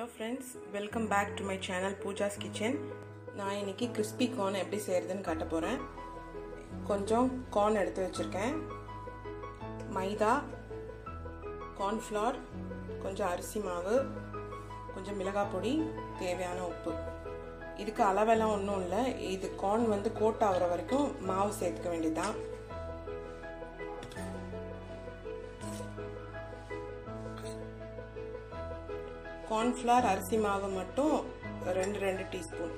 hello friends welcome back to my channel Pooja's kitchen நான் இன்னைக்கு crispy corn எப்படி செய்கிறதுன்னு காட்ட போகிறேன் கொஞ்சம் கார்ன் எடுத்து வச்சுருக்கேன் மைதா கார்ன்ஃப்ளவர் கொஞ்சம் அரிசி மாவு கொஞ்சம் மிளகாய் பொடி தேவையான உப்பு இதுக்கு அளவெல்லாம் ஒன்றும் இல்லை இது கார்ன் வந்து கோட் ஆகிற வரைக்கும் மாவு சேர்த்துக்க வேண்டியதுதான் கார்ன்ஃப்ளவர் அரிசி மாவு மட்டும் ரெண்டு ரெண்டு டீஸ்பூன்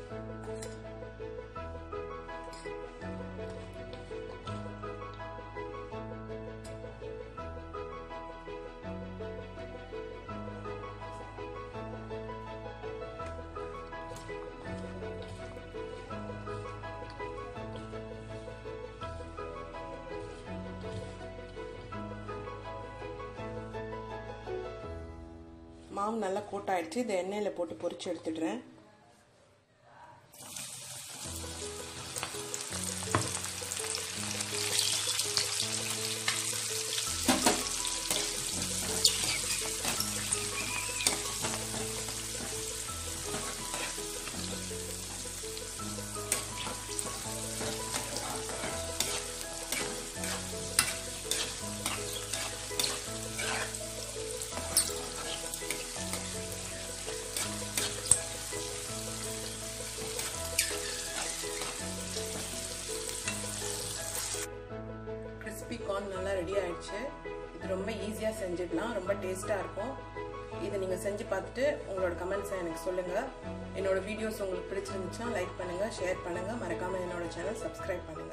மாவு நல்லா கோட்டாயிடுச்சு இதை எண்ணெயில் போட்டு பொரிச்சு எடுத்துடுறேன் கிறிஸ்பி கார்ன் நல்லா ரெடி ஆயிடுச்சு இது ரொம்ப ஈஸியாக செஞ்சிடலாம் ரொம்ப டேஸ்ட்டாக இருக்கும் இதை நீங்கள் செஞ்சு பார்த்துட்டு உங்களோட கமெண்ட்ஸை எனக்கு சொல்லுங்கள் என்னோட வீடியோஸ் உங்களுக்கு பிடிச்சிருந்துச்சுன்னா லைக் பண்ணுங்கள் ஷேர் பண்ணுங்கள் மறக்காமல் என்னோட சேனல் சப்ஸ்கிரைப் பண்ணுங்கள்